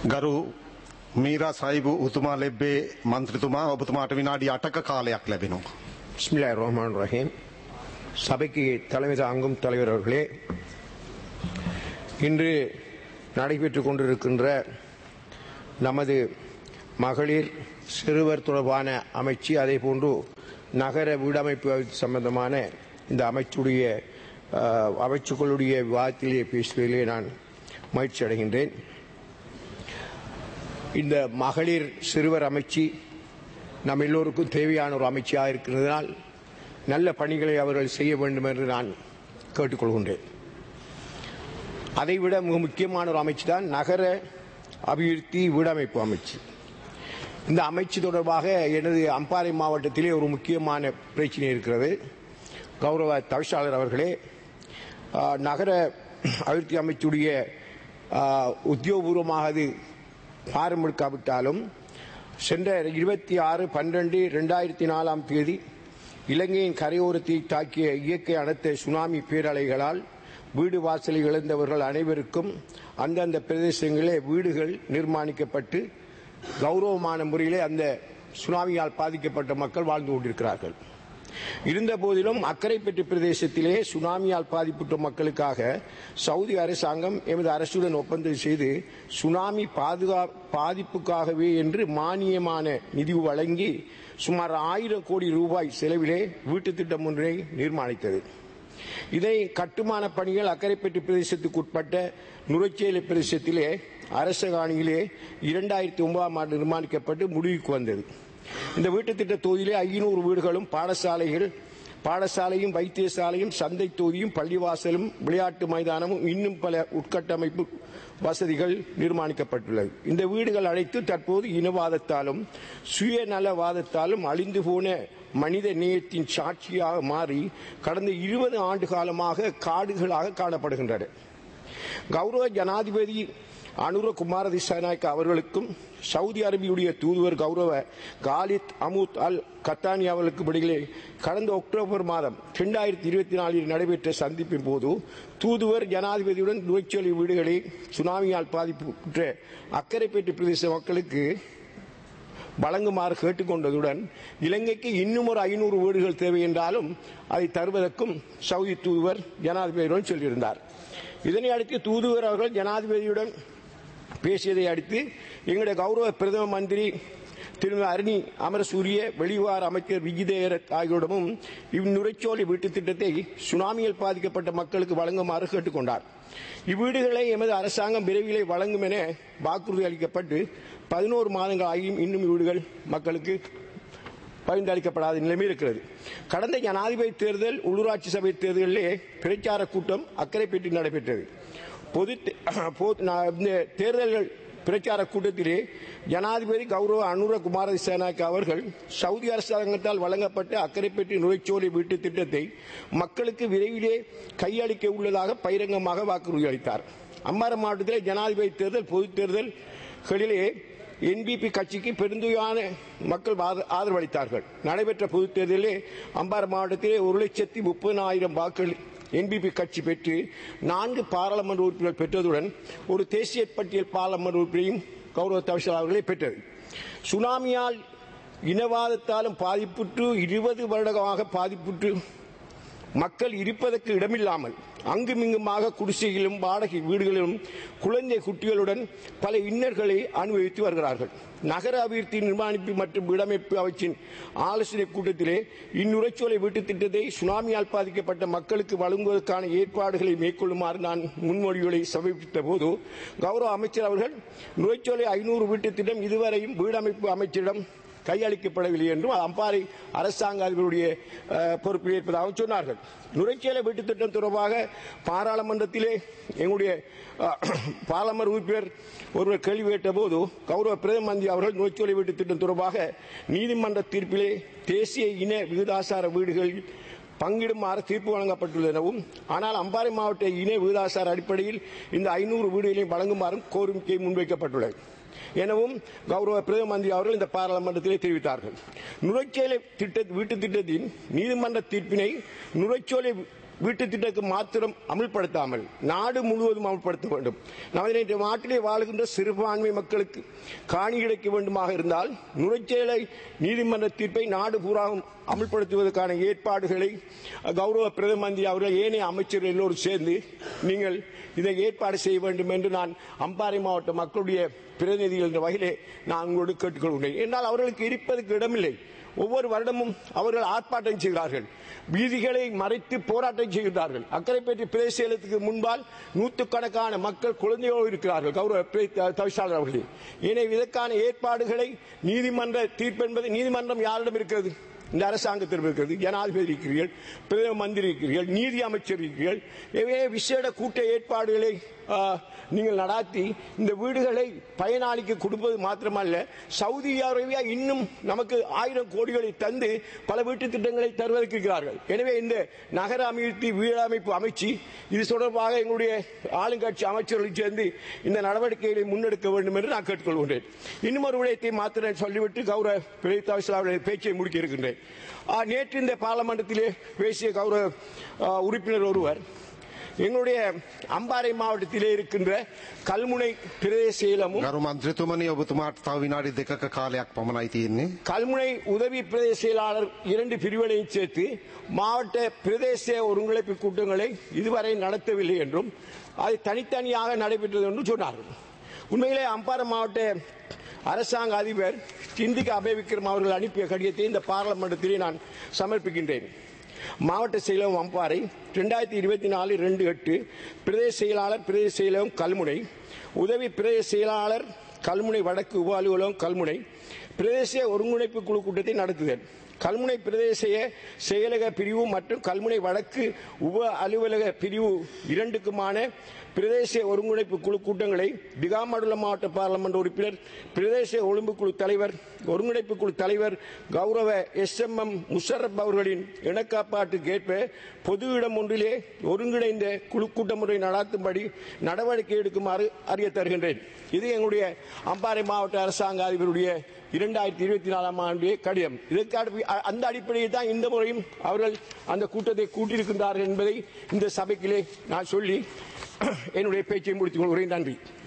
ගරු මීරා සයිබු උතුමා ලෙබ්බේ මන්ත්‍රතුමා ඔබතුමාට විනාඩි අටක කාලයක් ලැබෙනවා. பிஸ்மில்லா ரஹ்மான் ரஹீம் சபைக்கு தலைமை தாங்கும் தலைவர் அவர்களே இன்று நடைபெற்றுக் கொண்டிருக்கின்ற நமது மகளிர் சிறுவர் தொடர்பான அமைச்சு அதே போன்று நகர வீடமைப்பு சம்பந்தமான இந்த அமைச்சுடைய அஹ், அமைச்சுக்களுடைய விவாதத்திலே பேசுவதிலே நான் மகிழ்ச்சி அடைகின்றேன் இந்த மகளிர் சிறுவர் அமைச்சு நம் எல்லோருக்கும் தேவையான ஒரு அமைச்சியாக இருக்கிறதுனால் நல்ல பணிகளை அவர்கள் செய்ய வேண்டும் என்று நான் கேட்டுக்கொள்கின்றேன் அதைவிட மிக முக்கியமான ஒரு அமைச்சு தான் நகர அபிவிருத்தி வீடமைப்பு அமைச்சு இந்த அமைச்சு தொடர்பாக எனது அம்பாறை மாவட்டத்திலே ஒரு முக்கியமான பிரச்சனை இருக்கிறது கௌரவ தவிசாளர் அவர்களே ஆ, நகர அபிவிருத்தி அமைச்சுடைய ஆ, உத்தியோகபூர்வமாக அது பாரமெடுக்காவிட்டாலும் சென்ற இருபத்தி ஆறு பன்னிரண்டு ரெண்டாயிரத்தி நாலாம் தேதி இலங்கையின் கரையோரத்தை தாக்கிய இயற்கை அனைத்த சுனாமி பேரலைகளால் வீடு வாசலை இழந்தவர்கள் அனைவருக்கும் அந்தந்த பிரதேசங்களிலே வீடுகள் நிர்மாணிக்கப்பட்டு கௌரவமான முறையிலே அந்த சுனாமியால் பாதிக்கப்பட்ட மக்கள் வாழ்ந்து கொண்டிருக்கிறார்கள் இருந்த போதிலும் அக்கரைப்பட்டு பிரதேசத்திலே சுனாமியால் பாதிப்புற்ற மக்களுக்காக சவுதி அரசாங்கம் எமது அரசுடன் ஒப்பந்தம் செய்து சுனாமி பாதுகா பாதிப்புக்காகவே என்று மானியமான நிதி வழங்கி சுமார் ஆயிரம் கோடி ரூபாய் செலவிலே வீட்டுத் திட்டம் ஒன்றை நிர்மாணித்தது இதை கட்டுமான பணிகள் அக்கரைப்பட்டு பிரதேசத்துக்கு உட்பட்ட நுரைச்சேலை பிரதேசத்திலே அரச காணியிலே இரண்டாயிரத்தி ஒன்பதாம் ஆண்டு நிர்மாணிக்கப்பட்டு முடிவுக்கு வந்தது இந்த வீட்டுத் திட்ட தொகுதியிலே ஐநூறு வீடுகளும் பாடசாலைகள் பாடசாலையும் வைத்தியசாலையும் சந்தை தொகுதியும் பள்ளிவாசலும் விளையாட்டு மைதானமும் இன்னும் பல உட்கட்டமைப்பு வசதிகள் நிர்மாணிக்கப்பட்டுள்ளது இந்த வீடுகள் அனைத்து தற்போது இனவாதத்தாலும் சுயநலவாதத்தாலும் அழிந்து போன மனித நேயத்தின் சாட்சியாக மாறி கடந்த இருபது ஆண்டு காலமாக காடுகளாக காணப்படுகின்றன கௌரவ ஜனாதிபதி அனுர குமார திசாநாயக்க அவர்களுக்கும் சவுதி அரேபியுடைய தூதுவர் கௌரவ காலித் அமுத் அல் கத்தானி அவர்களுக்கு இடையிலே கடந்த அக்டோபர் மாதம் இரண்டாயிரத்தி இருபத்தி நாலில் நடைபெற்ற சந்திப்பின் போது தூதுவர் ஜனாதிபதியுடன் நுழைச்சொலி வீடுகளை சுனாமியால் பாதிப்புற்ற அக்கரைப்பேட்டு பிரதேச மக்களுக்கு வழங்குமாறு கேட்டுக்கொண்டதுடன் இலங்கைக்கு இன்னும் ஒரு ஐநூறு வீடுகள் தேவை என்றாலும் அதை தருவதற்கும் சவுதி தூதுவர் ஜனாதிபதியுடன் சொல்லியிருந்தார் இதனை அடுத்து தூதுவர் அவர்கள் ஜனாதிபதியுடன் பேசியதை அடுத்து எங்களுடைய கௌரவ பிரதம மந்திரி திருமதி அருணி அமரசூரிய வெளிவார அமைச்சர் விஜிதேயர் ஆகியோரிடமும் இந்நுரைச்சோலை வீட்டுத் திட்டத்தை சுனாமியில் பாதிக்கப்பட்ட மக்களுக்கு வழங்குமாறு கேட்டுக்கொண்டார் இவ்வீடுகளை எமது அரசாங்கம் விரைவிலே வழங்கும் என வாக்குறுதி அளிக்கப்பட்டு பதினோரு மாதங்கள் ஆகியும் இன்னும் வீடுகள் மக்களுக்கு பகிர்ந்தளிக்கப்படாத நிலைமை இருக்கிறது கடந்த ஜனாதிபதி தேர்தல் உள்ளூராட்சி சபை தேர்தலிலே பிரச்சார கூட்டம் அக்கரைப்பேட்டில் நடைபெற்றது பொது தே- பொது- நா- இந்த தேர்தல்கள் பிரச்சார கூட்டத்திலே ஜனாதிபதி கௌரவ அனுர குமார திசாநாயக்க அவர்கள் சவுதி அரசாங்கத்தால் வழங்கப்பட்ட அக்கரைப்பேட்டை நுழைச்சோலை வீட்டுத் திட்டத்தை மக்களுக்கு விரைவிலே கையளிக்க உள்ளதாக பகிரங்கமாக வாக்குறுதி அளித்தார் அம்பாறை மாவட்டத்திலே ஜனாதிபதி தேர்தல் பொதுத் தேர்தல்களிலே என்பிபி கட்சிக்கு பெருந்தொகையான மக்கள் ஆத- ஆதரவளித்தார்கள் நடைபெற்ற பொதுத் தேர்தலிலே அம்பாறை மாவட்டத்திலே ஒரு லட்சத்தி முப்பதாயிரம் வாக்குகள் என்பிபி கட்சி பெற்று நான்கு பாராளுமன்ற உறுப்பினர் பெற்றதுடன் ஒரு தேசிய பட்டியல் பாராளுமன்ற உறுப்பினரையும் கௌரவ தவிசாளர் அவர்களே பெற்றது சுனாமியால் இனவாதத்தாலும் பாதிப்புற்று இருபது வருடமாக பாதிப்புற்று மக்கள் இருப்பதற்கு இடமில்லாமல் அங்குமிங்குமாக குடிசைகளிலும் வாடகை வீடுகளிலும் குழந்தை குட்டிகளுடன் பல இன்னல்களை அனுபவித்து வருகிறார்கள் நகர அபிவிருத்தி நிர்மாணிப்பு மற்றும் இடமைப்பு அமைச்சின் ஆலோசனை கூட்டத்திலே இந்நுரைச்சோலை வீட்டுத் திட்டத்தை சுனாமியால் பாதிக்கப்பட்ட மக்களுக்கு வழங்குவதற்கான ஏற்பாடுகளை மேற்கொள்ளுமாறு நான் முன்மொழிகளை சமர்ப்பித்த போது கௌரவ அமைச்சர் அவர்கள் நுரைச்சோலை ஐநூறு வீட்டுத் திட்டம் இதுவரையும் வீடமைப்பு அமைச்சரிடம் கையளிக்கப்படவில்லை என்றும் அது அம்பாறை அரசாங்க அதிபருடைய அஹ், பொறுப்பில் இருப்பதாக சொன்னார்கள் நுரைச்சேலை வீட்டுத் திட்டம் தொடர்பாக பாராளுமன்றத்திலே எங்களுடைய அஹ், பாராளுமன்ற உறுப்பினர் ஒருவர் கேள்வி கேட்டபோது கௌரவ பிரதம மந்திரி அவர்கள் நுரைச்சோலை வீட்டுத் திட்டம் தொடர்பாக நீதிமன்ற தீர்ப்பிலே தேசிய இன விகிதாசார வீடுகளில் பங்கிடுமாறு தீர்ப்பு வழங்கப்பட்டுள்ளனவும் ஆனால் அம்பாறை மாவட்ட இணை விகிதாசார அடிப்படையில் இந்த ஐநூறு வீடுகளையும் வழங்குமாறும் கோரிக்கை முன்வைக்கப்பட்டுள்ளது எனவும் கௌரவ பிரதம மந்திரி அவர்கள் இந்த பாராளுமன்றத்திலே தெரிவித்தார்கள் நுரைச்சோலை திட்ட வீட்டு திட்டத்தின் நீதிமன்ற தீர்ப்பினை நுரைச்சோலை வீட்டு திட்டத்துக்கு மாத்திரம் அமல்படுத்தாமல் நாடு முழுவதும் அமல்படுத்த வேண்டும் நமது இன்றைய நாட்டிலே வாழுகின்ற சிறுபான்மை மக்களுக்கு காணி கிடைக்க வேண்டுமாக இருந்தால் நுரைச்சேலை நீதிமன்ற தீர்ப்பை நாடு பூராவும் அமல்படுத்துவதற்கான ஏற்பாடுகளை கௌரவ பிரதம மந்திரி அவர்கள் ஏனைய அமைச்சர்கள் எல்லோரும் சேர்ந்து நீங்கள் இதை ஏற்பாடு செய்ய வேண்டும் என்று நான் அம்பாறை மாவட்ட மக்களுடைய பிரதிநிதிகள் என்ற வகையிலே நான் உங்களோடு கேட்டுக்கொள்கிறேன் என்னால் அவர்களுக்கு இருப்பதற்கு இடமில்லை ஒவ்வொரு வருடமும் அவர்கள் ஆர்ப்பாட்டம் செய்கிறார்கள் வீதிகளை மறைத்து போராட்டம் செய்கிறார்கள் அக்கரைப்பேட்டை பிரதேசத்துக்கு முன்பால் நூற்றுக்கணக்கான மக்கள் குழந்தைகளோடு இருக்கிறார்கள் கௌரவ பிர- தவிசாளர் அவர்களே எனவே இதற்கான ஏற்பாடுகளை நீதிமன்ற தீர்ப்பு என்பது நீதிமன்றம் யாரிடம் இருக்கிறது இந்த அரசாங்கத்தில் இருக்கிறது ஜனாதிபதி இருக்கிறீர்கள் பிரதம மந்திரி இருக்கிறீர்கள் நீதி அமைச்சர் இருக்கிறீர்கள் எனவே விசேட கூட்ட ஏற்பாடுகளை ஆ, நீங்கள் நடாத்தி இந்த வீடுகளை பயனாளிக்கு கொடுப்பது மாத்திரமல்ல சவுதி அரேபியா இன்னும் நமக்கு ஆயிரம் கோடிகளை தந்து பல வீட்டு திட்டங்களை தருவதற்கு இருக்கிறார்கள் எனவே இந்த நகர அபிவிருத்தி வீடமைப்பு அமைச்சு இது தொடர்பாக எங்களுடைய ஆளுங்கட்சி அமைச்சர்கள் சேர்ந்து இந்த நடவடிக்கைகளை முன்னெடுக்க வேண்டும் என்று நான் கேட்டுக்கொள்கின்றேன் இன்னும் ஒரு விடயத்தை மாத்திரம் சொல்லிவிட்டு கௌரவ பிரதேச பேச்சை முடிக்க இருக்கின்றேன் ஆ, நேற்று இந்த பாராளுமன்றத்திலே பேசிய கௌரவ ஆ, உறுப்பினர் ஒருவர் எங்களுடைய அம்பாறை மாவட்டத்திலே இருக்கின்ற கல்முனை பிரதேச செயலமும் ගරු මන්ත්‍රතුමනි ඔබතුමාට තව විනාඩි දෙකක කාලයක් පමණයි තියෙන්නේ. கல்முனை உதவி பிரதேச செயலாளர் இரண்டு பிரிவுகளையும் சேர்த்து மாவட்ட பிரதேச ஒருங்கிணைப்பு கூட்டங்களை இதுவரை நடத்தவில்லை என்றும் அது தனித்தனியாக நடைபெற்றது என்றும் சொன்னார்கள் உண்மையிலே அம்பாறை மாவட்ட அரசாங்க அதிபர் சிந்திக்க அபயவிக்ரம் அவர்கள் அனுப்பிய கடிதத்தை இந்த பாராளுமன்றத்திலே நான் சமர்ப்பிக்கின்றேன் மாவட்ட செயலகம் அம்பாறை ரெண்டாயிரத்தி இருபத்தி நாலு ரெண்டு எட்டு பிரதேச செயலாளர் பிரதேச செயலகம் கல்முனை உதவி பிரதேச செயலாளர் கல்முனை வடக்கு உப அலுவலகம் கல்முனை பிரதேச ஒருங்கிணைப்பு குழு கூட்டத்தை நடத்துதல் கல்முனை பிரதேச செயலக பிரிவு மற்றும் கல்முனை வடக்கு உப அலுவலக பிரிவு இரண்டுக்குமான பிரதேச ஒருங்கிணைப்பு குழு கூட்டங்களை திகாமடுல மாவட்ட பாராளுமன்ற உறுப்பினர் பிரதேச ஒழுங்கு குழு தலைவர் ஒருங்கிணைப்பு குழு தலைவர் கௌரவ எஸ் எம் எம் முஷரப் அவர்களின் இணக்காப்பாட்டுக்கு ஏற்ப பொது இடம் ஒன்றிலே ஒருங்கிணைந்த குழு கூட்ட முறை நடாத்தும்படி நடவடிக்கை எடுக்குமாறு அறிய தருகின்றேன் இது எங்களுடைய அம்பாறை மாவட்ட அரசாங்க அதிபருடைய இரண்டாயிரத்தி இருபத்தி நாலாம் ஆண்டு கடிதம் இதற்கு அடுப்பி- அ- அந்த அடிப்படையில் தான் இந்த முறையும் அவர்கள் அந்த கூட்டத்தை கூட்டியிருக்கின்றார்கள் என்பதை இந்த சபைக்கிலே நான் சொல்லி என்னுடைய பேச்சை முடித்துக் கொள்கிறேன் நன்றி